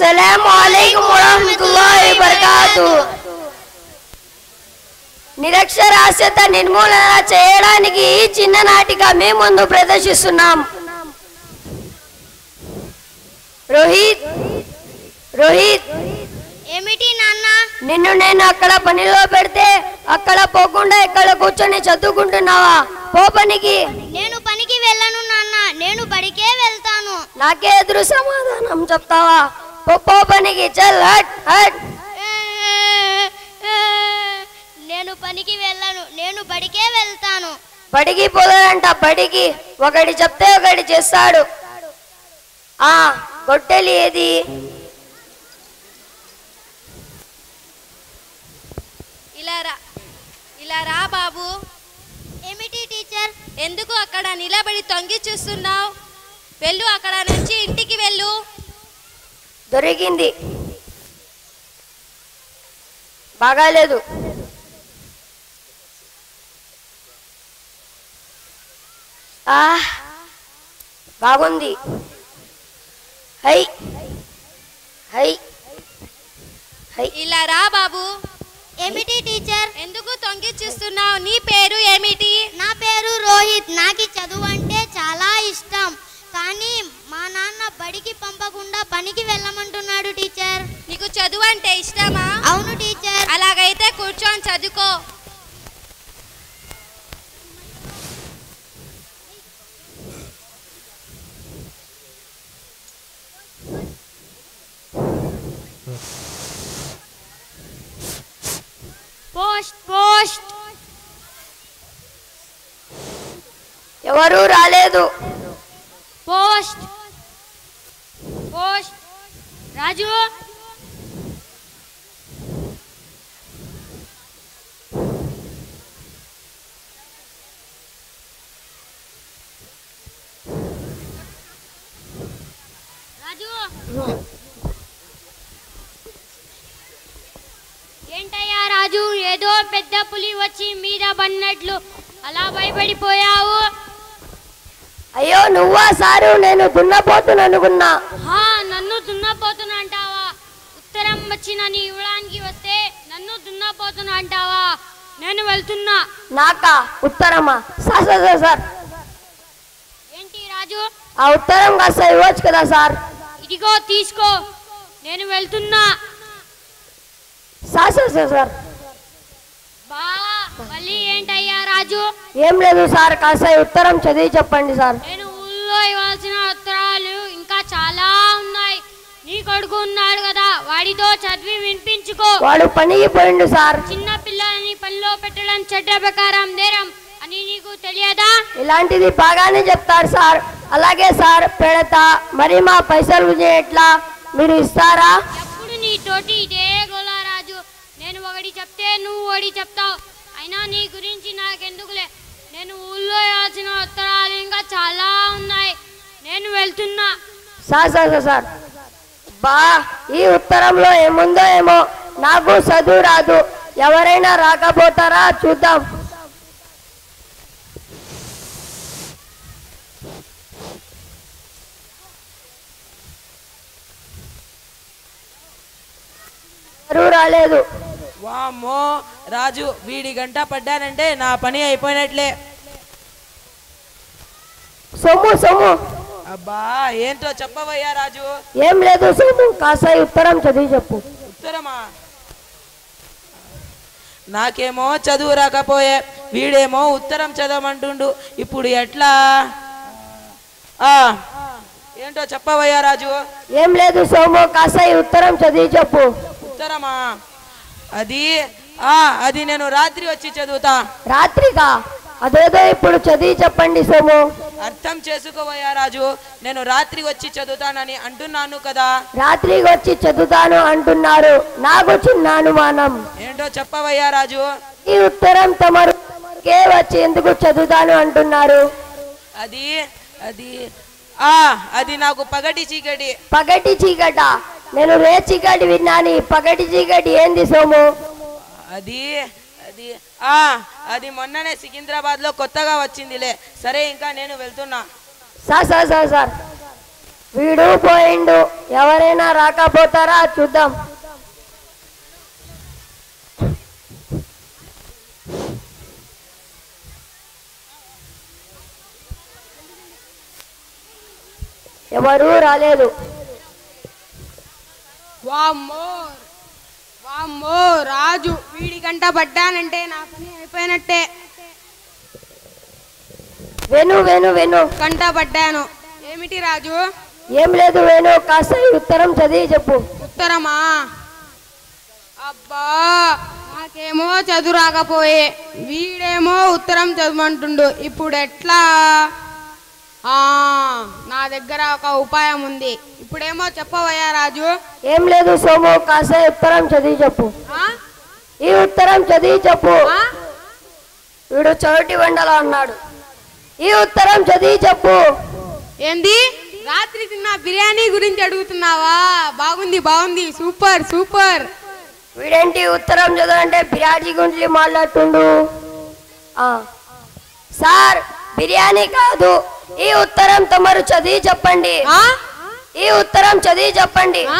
అస్సలం వాలేకుం వరహమతుల్లాహి వబర్కాతు నిరక్షరాస్యత నిర్మూలన చేయడానికి ఈ చిన్ననాటిగా మీ ముందు ప్రదర్శిస్తున్నాం రోహిత్ రోహిత్ ఏమిటి నాన్న నిన్ను నేను అక్కడ పనిలో పెడితే అక్కడ పోకుండా ఇక్కడ కూర్చొని చదువుకుంటున్నావా పో పనికి నేను పనికి వెళ్ళను నాన్న నేను బడికే వెళ్తాను నాకే ఎదురు సమాధానం చెప్తావా పో పో పనికి చల్ హట్ హట్ నేను పనికి వెళ్ళను నేను బడికే వెళ్తాను బడికి పోదాడంట బడికి ఒకటి చెప్తే ఒకటి చేస్తాడు ఆ గొట్టెలి ఏది ఇలా రా ఇలా రా బాబు ఏమిటి టీచర్ ఎందుకు అక్కడ నిలబడి తొంగి చూస్తున్నావు వెళ్ళు అక్కడ నుంచి ఇంటికి వెళ్ళు దొరికింది బాగాలేదు ఆ బాగుంది హై హై హై ఇలా రా బాబు ఏమిటి టీచర్ ఎందుకు తొంగి చూస్తున్నావు నీ పేరు ఏమిటి నా పేరు రోహిత్ నాకు ఈ చదువు అంటే చాలా ఇష్టం కానీ మా నాన్న బడికి పంపకుండా పనికి వెళ్ళమంటున్నాడు టీచర్ నీకు చదువు అంటే ఇష్టమా అవును టీచర్ అలాగైతే కూర్చొని చదువుకో పోస్ట్ పోస్ట్ ఎవరూ రాలేదు పోస్ట్ పోస్ట్ రాజు రాజు ఏంటయ్యా రాజు ఏదో పెద్ద పులి వచ్చి మీద పడినట్లు అలా భయపడిపోయావు అయ్యో నువ్వా సారు నేను దున్నపోతును అనుకున్నా హా నన్ను దున్నపోతున్నా అంటావా ఉత్తరం వచ్చి నన్ను ఇవ్వడానికి వస్తే నన్ను దున్నపోతున్నా అంటావా నేను వెళ్తున్నా నాకా ఉత్తరమా సార్ సార్ సార్, సార్ ఏంటి రాజు ఆ ఉత్తరం కాస్త ఇవ్వచ్చు కదా సార్ ఇదిగో తీసుకో నేను వెళ్తున్నా సార్ సార్ సార్ సార్ బా మళ్ళీ ఏంటయ్యా రాజు ఏం లేదు సార్ కాస్త ఈ ఉత్తరం చదివి చెప్పండి సార్ నేను ఊళ్ళో ఇవ్వాల్సిన ఉత్తరాలు ఇంకా చాలా ఉన్నాయి నీ కొడుకు ఉన్నాడు కదా వాడితో చదివి వినిపించుకో వాడు పనికి పోయిండు సార్ చిన్న పిల్లలని పనిలో పెట్టడం చట్ట ప్రకారం నేరం అని నీకు తెలియదా ఇలాంటిది బాగానే చెప్తారు సార్ అలాగే సార్ పెడతా మరి మా పైసలు ఎట్లా మీరు ఇస్తారా ఎప్పుడు నీ తోటి ఇదే గోలారాజు నేను ఒకటి చెప్తే నువ్వు ఒకటి చెప్తావు అయినా నీ గురించి నాకెందుకులే నేను ఊళ్ళో వేయాల్సిన ఉత్తరాలు ఇంకా చాలా ఉన్నాయి నేను వెళ్తున్నా సార్ సార్ సార్ సార్ బా ఈ ఉత్తరంలో ఏముందో ఏమో నాకు చదువు రాదు ఎవరైనా రాకపోతారా చూద్దాం ఎవరూ రాలేదు వామ్మో రాజు వీడి గంట పడ్డానంటే నా పని అయిపోయినట్లే సొమ్ము సొమ్ము అబ్బా ఏంటో చెప్పవయ్యా రాజు ఏం లేదు సొమ్ము కాస్త ఈ ఉత్తరం చదివి చెప్పు ఉత్తరమా నాకేమో చదువు రాకపోయే వీడేమో ఉత్తరం చదవమంటుండు ఇప్పుడు ఎట్లా ఆ ఏంటో చెప్పవయ్యా రాజు ఏం లేదు సోము కాస్త ఈ ఉత్తరం చదివి చెప్పు ఉత్తరమా అది ఆ అది నేను రాత్రి వచ్చి చదువుతా రాత్రిగా అదేదో ఇప్పుడు చదివి చెప్పండి సోము అర్థం చేసుకోవయ్యా రాజు నేను రాత్రి వచ్చి చదువుతానని అంటున్నాను కదా రాత్రికి వచ్చి చదువుతాను అంటున్నారు నాకు చిన్న అనుమానం ఏంటో చెప్పవయ్యా రాజు ఈ ఉత్తరం తమరు కే వచ్చి ఎందుకు చదువుతాను అంటున్నారు అది అది ఆ అది నాకు పగటి చీకటి పగటి చీకట నేను రే చీకటి విన్నాను ఈ పగటి చీకటి ఏంది సోము అది అది ఆ అది మొన్ననే సికింద్రాబాద్ లో కొత్తగా వచ్చిందిలే సరే ఇంకా నేను వెళ్తున్నా సార్ సార్ సార్ సార్ వీడు పోయిండు ఎవరైనా రాకపోతారా చూద్దాం ఎవరూ రాలేదు వామ్మో వామ్మో రాజు వీడి గంట పడ్డానంటే నా పని అయిపోయినట్టే వెను వెను వెను గంట పడ్డాను ఏమిటి రాజు ఏం లేదు వేణు కాస్త ఈ ఉత్తరం చదివి చెప్పు ఉత్తరమా అబ్బా నాకేమో చదువు రాకపోయే వీడేమో ఉత్తరం చదవమంటుండు ఇప్పుడు ఎట్లా ఆ నా దగ్గర ఒక ఉపాయం ఉంది ఇప్పుడేమో చెప్పవయ్యా రాజు ఏం లేదు సోము కాస్త ఈ ఉత్తరం చదివి చెప్పు ఆ? ఈ ఉత్తరం చదివి చెప్పు ఆ? వీడు చోటి వండలా ఉన్నాడు ఈ ఉత్తరం చదివి చెప్పు ఏంది రాత్రి తిన్న బిర్యానీ గురించి అడుగుతున్నావా బాగుంది బాగుంది సూపర్ సూపర్ వీడేంటి ఉత్తరం చదవంటే బిర్యానీ గుంట్లి మాట్లాడుతుండు ఆ. సార్ బిర్యానీ కాదు ఈ ఉత్తరం తమరు చదివి చెప్పండి ఆ? ఈ ఉత్తరం చదివి చెప్పండి ఆ?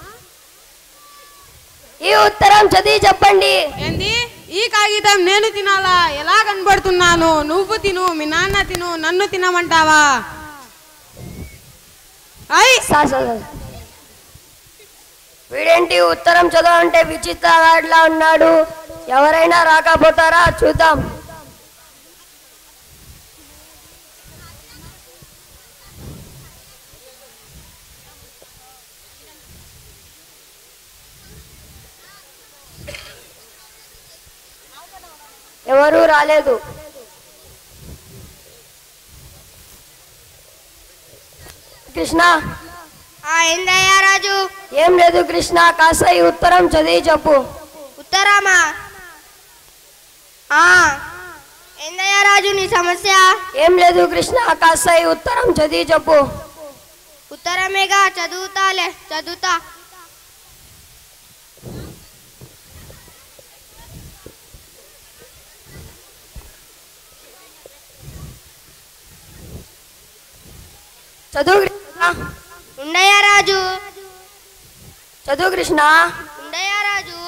ఈ ఉత్తరం చదివి చెప్పండి ఏంది ఈ కాగితం నేను తినాలా ఎలా కనబడుతున్నాను నువ్వు తిను మీ నాన్న తిను నన్ను తినమంటావా ఐ సార్ సార్ సార్. వీడేంటి ఉత్తరం చదవంటే విచిత్రగాడిలా ఉన్నాడు ఎవరైనా రాకపోతారా చూద్దాం ఎవరూ రాలేదు కృష్ణ ఏందయ్యా రాజు ఏం లేదు కృష్ణ కాస్త ఈ ఉత్తరం చదివి చెప్పు ఉత్తరామా ఏందయ్యా రాజు నీ సమస్య ఏం లేదు కృష్ణ కాస్త ఈ ఉత్తరం చదివి చెప్పు ఉత్తరమేగా చదువుతాలే చదువుతా చదువు కృష్ణ ఉండయ్యా రాజు చదువు కృష్ణ ఉండయ్యా రాజు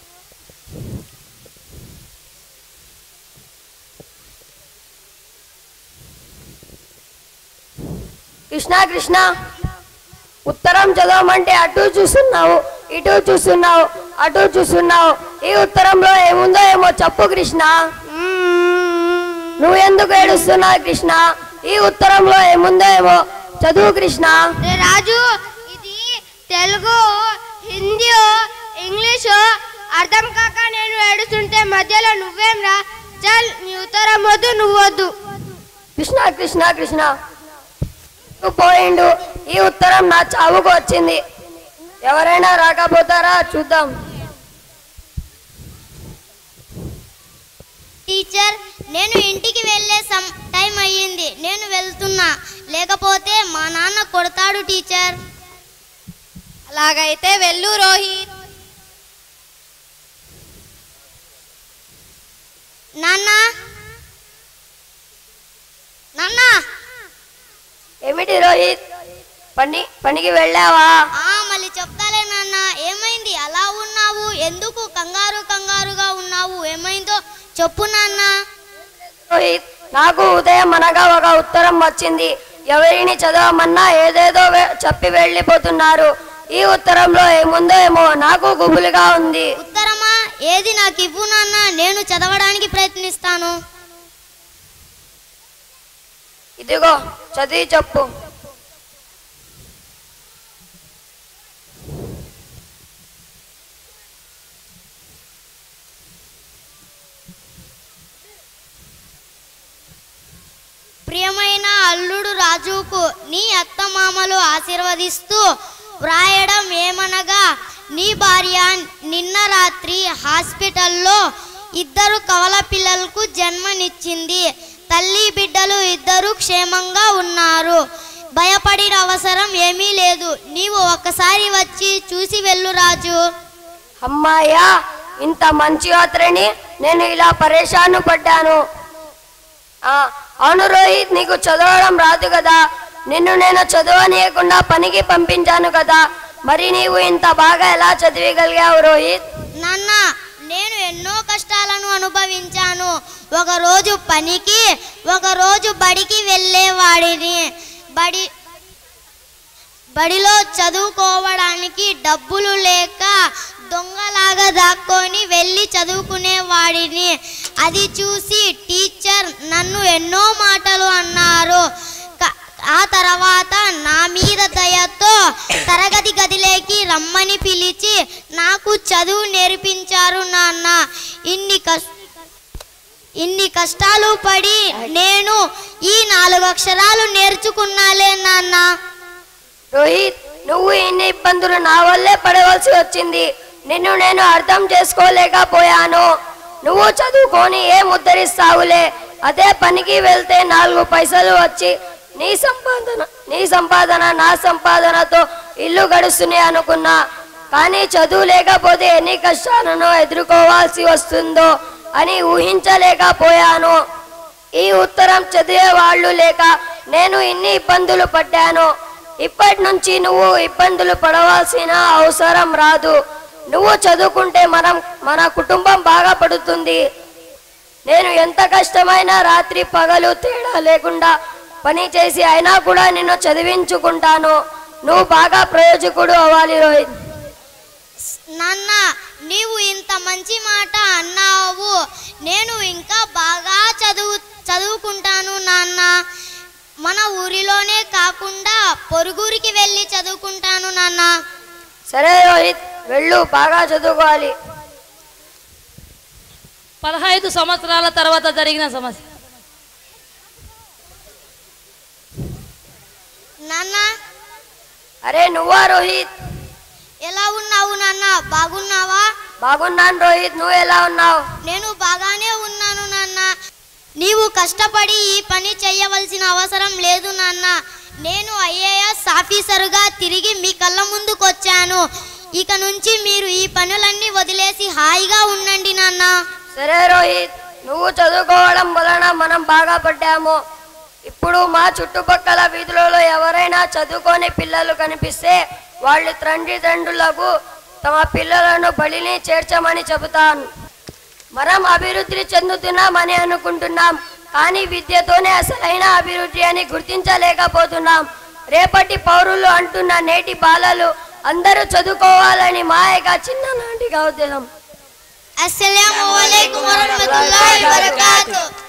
కృష్ణ కృష్ణ ఉత్తరం చదవమంటే అటు చూస్తున్నావు ఇటు చూస్తున్నావు అటు చూస్తున్నావు ఈ ఉత్తరంలో ఏముందో ఏమో చెప్పు కృష్ణ నువ్వు ఎందుకు ఏడుస్తున్నావు కృష్ణ ఈ ఉత్తరంలో ఏముందో ఏమో చదువు కృష్ణ రే రాజు ఇది తెలుగు హిందీ ఇంగ్లీషు అర్థం కాక నేను ఏడుస్తుంటే మధ్యలో నువ్వేం రా చల్ నీ ఉత్తరం వద్దు నువ్వు వద్దు కృష్ణ కృష్ణ కృష్ణ నువ్వు పోయిండు ఈ ఉత్తరం నా చావుకు వచ్చింది ఎవరైనా రాకపోతారా చూద్దాం టీచర్ నేను ఇంటికి వెళ్ళే సమ్ టైం అయ్యింది నేను వెళ్తున్నా లేకపోతే మా నాన్న కొడతాడు టీచర్ అలాగైతే వెళ్ళు రోహిత్ నాన్న నాన్న ఏమిటి రోహిత్ పని పనికి వెళ్ళావా ఆ మళ్ళీ చెప్తాలే నాన్న ఏమైంది అలా ఉన్నావు ఎందుకు కంగారు కంగారుగా ఉన్నావు ఏమైందో చెప్పు నాన్న రోహిత్ నాకు ఉదయం అనగా ఒక ఉత్తరం వచ్చింది ఎవరిని చదవమన్నా ఏదేదో వె- చెప్పి వెళ్ళిపోతున్నారు ఈ ఉత్తరంలో ఏముందో ఏమో నాకు గుబులుగా ఉంది ఉత్తరమా ఏది నాకు ఇవ్వు నాన్న నేను చదవడానికి ప్రయత్నిస్తాను ఇదిగో చదివి చెప్పు ప్రియమైన అల్లుడు రాజుకు నీ అత్తమామలు ఆశీర్వదిస్తూ వ్రాయడం ఏమనగా నీ భార్య నిన్న రాత్రి హాస్పిటల్లో ఇద్దరు కవల పిల్లలకు జన్మనిచ్చింది తల్లి బిడ్డలు ఇద్దరు క్షేమంగా ఉన్నారు భయపడిన అవసరం ఏమీ లేదు నీవు ఒక్కసారి వచ్చి చూసి వెళ్ళు రాజు అమ్మాయ్యా ఇంత మంచి యాత్రని నేను ఇలా పరేషాను పడ్డాను ఆ, అవును రోహిత్ నీకు చదవడం రాదు కదా నిన్ను నేను చదవనీయకుండా పనికి పంపించాను కదా మరి నీవు ఇంత బాగా ఎలా చదివగలిగావు రోహిత్ నాన్న నేను ఎన్నో కష్టాలను అనుభవించాను ఒకరోజు పనికి ఒకరోజు బడికి వెళ్ళేవాడిని బడి బడిలో చదువుకోవడానికి డబ్బులు లేక దొంగలాగా దాక్కొని వెళ్ళి చదువుకునేవాడిని అది చూసి టీచర్ నన్ను ఎన్నో మాటలు అన్నారు క- ఆ తర్వాత నా మీద దయతో తరగతి గదిలోకి రమ్మని పిలిచి నాకు చదువు నేర్పించారు నాన్న ఇన్ని కష్ట ఇన్ని కష్టాలు పడి నేను ఈ నాలుగు అక్షరాలు నేర్చుకున్నాలే నాన్న రోహిత్ నువ్వు ఇన్ని ఇబ్బందులు నా వల్లే పడవలసి వచ్చింది నిన్ను నేను అర్థం చేసుకోలేకపోయాను నువ్వు చదువుకొని ఏం ఉద్ధరిస్తావులే అదే పనికి వెళ్తే నాలుగు పైసలు వచ్చి నీ సంపాదన నీ సంపాదన నా సంపాదనతో ఇల్లు గడుస్తుంది అనుకున్నా కానీ చదువు లేకపోతే ఎన్ని కష్టాలను ఎదుర్కోవాల్సి వస్తుందో అని ఊహించలేకపోయాను ఈ ఉత్తరం చదివే వాళ్ళు లేక నేను ఇన్ని ఇబ్బందులు పడ్డాను ఇప్పటి నుంచి నువ్వు ఇబ్బందులు పడవలసిన అవసరం రాదు నువ్వు చదువుకుంటే మనం మన కుటుంబం బాగా పడుతుంది నేను ఎంత కష్టమైన రాత్రి పగలు తేడా లేకుండా పని చేసి అయినా కూడా నిన్ను చదివించుకుంటాను నువ్వు బాగా ప్రయోజకుడు అవ్వాలి రోహిత్ నాన్న నీవు ఇంత మంచి మాట అన్నావు నేను ఇంకా బాగా చదువు చదువుకుంటాను నాన్న మన ఊరిలోనే కాకుండా పొరుగురికి వెళ్ళి చదువుకుంటాను నాన్న సరే రోహిత్ వెళ్ళు బాగా చదువుకోవాలి పదహైదు సంవత్సరాల తర్వాత జరిగిన సమస్య నాన్న అరే నువ్వా రోహిత్ ఎలా ఉన్నావు నాన్న బాగున్నావా బాగున్నాను రోహిత్ నువ్వు ఎలా ఉన్నావు నేను బాగానే ఉన్నాను నాన్న నీవు కష్టపడి ఈ పని చేయవలసిన అవసరం లేదు నాన్న నేను ఐఏఎస్ ఆఫీసరుగా తిరిగి మీ కళ్ళ ముందుకు వచ్చాను ఇక నుంచి మీరు ఈ పనులన్నీ వదిలేసి హాయిగా ఉండండి నాన్న సరే రోహిత్ నువ్వు చదువుకోవడం వలన మనం బాగా పడ్డాము ఇప్పుడు మా చుట్టుపక్కల వీధులలో ఎవరైనా చదువుకోని పిల్లలు కనిపిస్తే వాళ్ళు తండ్రి తండ్రులకు తమ పిల్లలను బడిని చేర్చమని చెబుతాను మనం అభివృద్ధి చెందుతున్నామని అనుకుంటున్నాం కానీ విద్యతోనే అసలైన అభివృద్ధి అని గుర్తించలేకపోతున్నాం రేపటి పౌరులు అంటున్న నేటి బాలలు అందరూ చదువుకోవాలని మాయగా చిన్ననాటిగా ఉద్దేశం అస్సలం వరహమతుల్లాహి వబరకాతు